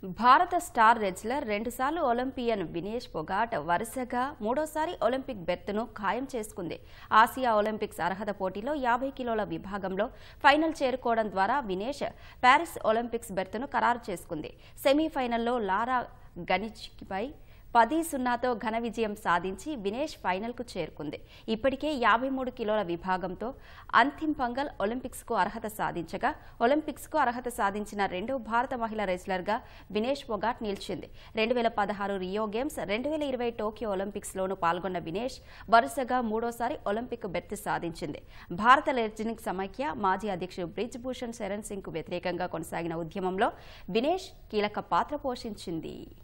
భారత star wrestler రెండుసార్లు Olympian Vinesh Phogat వరుసగా మూడోసారి ఒలింపిక్ బెర్త్ను ఖాయం చేసుకుంది ఆసియా ఒలింపిక్స్ అర్హత పోటీలో యాభై కిలోల విభాగంలో ఫైనల్ చేరుకోవడం ద్వారా వినేష్ ప్యారిస్ ఒలింపిక్స్ బెర్త్ను ఖరారు చేసుకుంది సెమీఫైనల్లో లారా గనిచ్పై పది సున్నాతో ఘన విజయం సాధించి వినేష్ ఫైనల్కు చేరుకుంది ఇప్పటికే యాభై మూడు కిలోల విభాగంతో అంతిమ్ పంగల్ ఒలింపిక్స్కు అర్హత సాధించగా ఒలింపిక్స్కు అర్హత సాధించిన రెండో భారత మహిళా రెజ్లర్గా వినేష్ పొగాట్ నిలిచింది రెండు వేల పదహారు రియో గేమ్స్ రెండు వేల ఇరవై టోక్యో ఒలింపిక్స్లోనూ పాల్గొన్న వినేష్ వరుసగా మూడోసారి ఒలింపిక్ బెర్త్ సాధించింది భారత లెర్జినిక్ సమైక్య మాజీ అధ్యక్షుడు బ్రిజ్ భూషణ్ శరణ్ సింగ్కు వ్యతిరేకంగా కొనసాగిన ఉద్యమంలో వినేష్ కీలక పాత్ర పోషించింది